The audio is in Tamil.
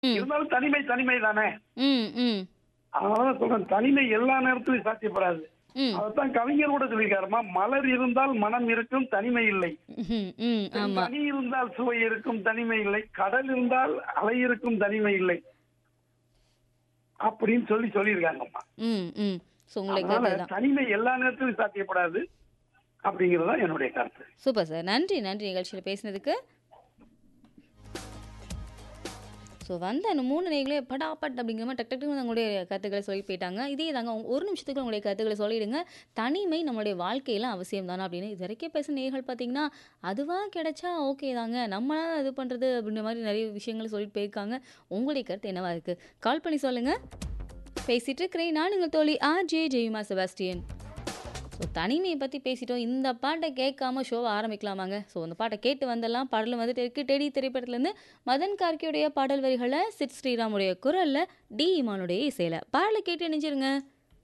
ம். இருந்தாலும் தனிமை தனிமை தானே ம் ம் அதனால சொல்றேன் தனிமை எல்லா நேரத்திலும் சாத்தியப்படாது ம் அதைத்தான் கவிஞர் கூட சொல்லியிருக்காருமா மலர் இருந்தால் மனம் இருக்கும் தனிமை இல்லை ம் ம் ஆமா தனி இருந்தால் சுவை இருக்கும் தனிமை இல்லை கடல் இருந்தால் அலை இருக்கும் தனிமை இல்லை அப்படின்னு சொல்லி சொல்லியிருக்காங்கம்மா ம் ம் ஸோ உங்களுடைய அதனால கருத்து தான் தனிமை எல்லா நேரத்திலும் சாத்தியப்படாது அப்படிங்கிறது தான் என்னுடைய கருத்து சூப்பர் சார் நன்றி நன்றி நிகழ்ச்சியில் பேசினதுக்கு ஸோ வந்த அந்த மூணு நேர்களே படாபட் அப்படிங்கிற மாதிரி டக் டக்குன்னு உங்களுடைய கருத்துக்களை சொல்லி போயிட்டாங்க இதே தாங்க உங்க- ஒரு நிமிஷத்துக்கு உங்களுடைய கருத்துக்களை சொல்லிடுங்க தனிமை நம்மளுடைய வாழ்க்கையில அவசியம் தானே அப்படின்னு இது வரைக்கும் பேசுன நேர்கள் பார்த்தீங்கன்னா அதுவாக கிடைச்சா ஓகே தாங்க நம்மளால இது பண்ணுறது அப்படின்ற மாதிரி நிறைய விஷயங்கள் சொல்லிட்டு போயிருக்காங்க உங்களுடைய கருத்து என்னவா இருக்கு கால் பண்ணி சொல்லுங்க பேசிட்டு இருக்கிறேன் நான் உங்கள் தோழி ஆர் ஜே ஜெயுமா செபாஸ்டியன் ஸோ தனிமையை பற்றி பேசிட்டோம் இந்த பாட்டை கேட்காம ஷோவை ஆரம்பிக்கலாமாங்க ஸோ அந்த பாட்டை கேட்டு வந்தெல்லாம் பாடலும் வந்துட்டு இருக்கு டெடி திரைப்படத்துலேருந்து மதன் கார்கியுடைய பாடல் வரிகளை சிட் ஸ்ரீராமுடைய குரலில் டி இமானுடைய இசையில் பாடலை கேட்டு நினைச்சிருங்க